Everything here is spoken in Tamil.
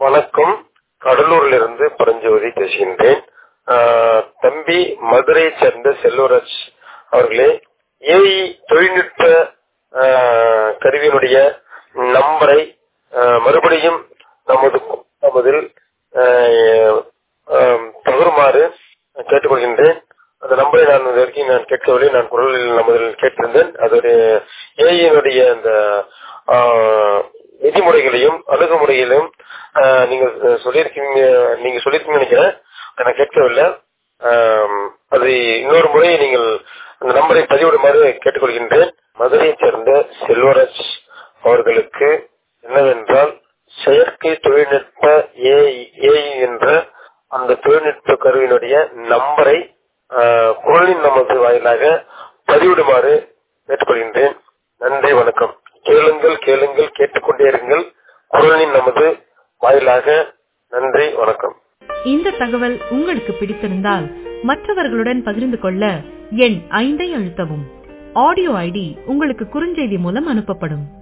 வணக்கம் கடலூரிலிருந்து பரஞ்சோதி பேசுகின்றேன் ஆஹ் தம்பி மதுரை சேர்ந்த செல்வராஜ் அவர்களே ஏஐ தொழில்நுட்ப ஆஹ் கருவியினுடைய நம்பரை ஆஹ் மறுபடியும் நமது நமதில் ஆஹ் ஆஹ் பகிருமாறு கேட்டுக்கொள்கின்றேன் அந்த நம்பரை நான் இது வரைக்கும் நான் கேட்கவில்லை நான் குரலில் நமதில் கேட்டிருந்தேன் அதோடைய ஏஐயினுடைய அந்த ஆஹ் விதிமுறைகளையும் அணுகுமுறைகளையும் ஆஹ் நீங்க சொல்லியிருக்கீங்க நீங்க சொல்லியிருக்கீங்க நினைக்கிறேன் அதை நான் கேட்கவில்லை ஆம், அது இன்னொரு முறை நீங்கள் அந்த நம்பரை பதிவிடுமாறு கேட்டுக்கொள்கின்றேன் மதுரையைச் சேர்ந்த செல்வராஜ் அவர்களுக்கு என்னவென்றால் செயற்கை தொழில்நுட்ப ஏஐ என்ற அந்த தொழில்நுட்ப கருவியினுடைய நம்பரை ஆஹ், குரலின் நமது வாயிலாக பதிவிடுமாறு கேட்டுக்கொள்கின்றேன் நன்றி வணக்கம் கேளுங்கள் கேளுங்கள் கேட்டுக்கொண்டே இருங்கள் குரலின் நமது வாயிலாக நன்றி வணக்கம் இந்த தகவல் உங்களுக்கு பிடித்திருந்தால் மற்றவர்களுடன் பகிர்ந்து கொள்ள எண் ஐந்தை அழுத்தவும் ஆடியோ ஐடி உங்களுக்கு குறுஞ்செய்தி மூலம் அனுப்பப்படும்